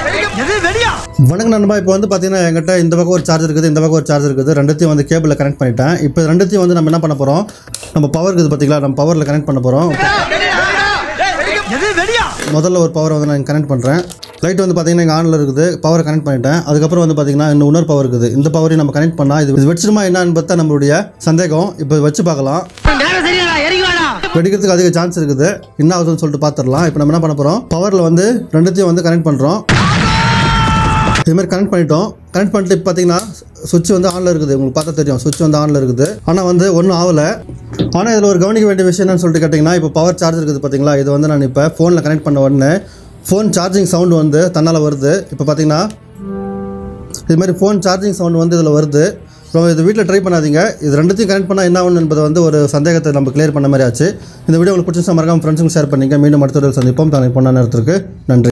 வணக்கம் நண்பா இப்போ வந்து பார்த்தீங்கன்னா என்கிட்ட இந்த பக்கம் ஒரு சார்ஜர் இருக்குது இந்த பக்கம் ஒரு சார்ஜர் இருக்குது ரெண்டுத்தையும் வந்து கேபிளில் கனெக்ட் பண்ணிட்டேன் இப்போ ரெண்டுத்தையும் வந்து நம்ம என்ன பண்ண போகிறோம் நம்ம பவர் இருக்குது பார்த்தீங்களா நம்ம பவரில் கனெக்ட் பண்ண போகிறோம் முதல்ல ஒரு பவர் வந்து நான் கனெக்ட் பண்ணுறேன் லைட் வந்து பார்த்தீங்கன்னா இங்கே ஆனில் இருக்குது பவர் கனெக்ட் பண்ணிட்டேன் அதுக்கப்புறம் வந்து பார்த்தீங்கன்னா இன்னும் இன்னொரு பவர் இருக்குது இந்த பவரையும் நம்ம கனெக்ட் பண்ணால் இது இது வச்சிருமா என்னன்னு பார்த்தா நம்மளுடைய சந்தேகம் இப்போ வச்சு பார்க்கலாம் வெடிக்கிறதுக்கு அதிக சான்ஸ் இருக்குது என்ன ஆகுதுன்னு சொல்லிட்டு பார்த்துடலாம் இப்போ நம்ம என்ன பண்ண போகிறோம் பவரில் வந்து ரெண்டுத்தையும் வந்து கனெக்ட் பண்ணுறோம் இது மாதிரி கனெக்ட் பண்ணிட்டோம் கனெக்ட் பண்ணிட்டு இப்போ பார்த்தீங்கன்னா சுவிட்ச் வந்து ஆனில் இருக்குது உங்களுக்கு பார்த்தா தெரியும் சுவிட்ச் வந்து ஆனில் இருக்குது ஆனால் வந்து ஒன்றும் ஆகலை ஆனால் இதில் ஒரு கவனிக்க வேண்டிய விஷயம் என்னன்னு சொல்லிட்டு கேட்டிங்கன்னா இப்போ பவர் சார்ஜ் இருக்குது பார்த்தீங்களா இது வந்து நான் இப்போ ஃபோனில் கனெக்ட் பண்ண உடனே ஃபோன் சார்ஜிங் சவுண்டு வந்து தன்னால் வருது இப்போ பார்த்தீங்கன்னா இது மாதிரி ஃபோன் சார்ஜிங் சவுண்ட் வந்து இதில் வருது அப்புறம் இது வீட்டில் ட்ரை பண்ணாதீங்க இது ரெண்டுத்தையும் கனெக்ட் பண்ணால் என்ன ஆகும் என்பதை வந்து ஒரு சந்தேகத்தை நம்ம கிளியர் பண்ண மாதிரி ஆச்சு இந்த வீடியோ உங்களுக்கு பிடிச்சா மறக்காம ஃப்ரெண்ட்ஸுக்கு ஷேர் பண்ணிங்க மீண்டும் அடுத்த வீடியோவில் சந்திப்போம் தனக்கு பொண்ணான நேரத்திற்கு நன்றி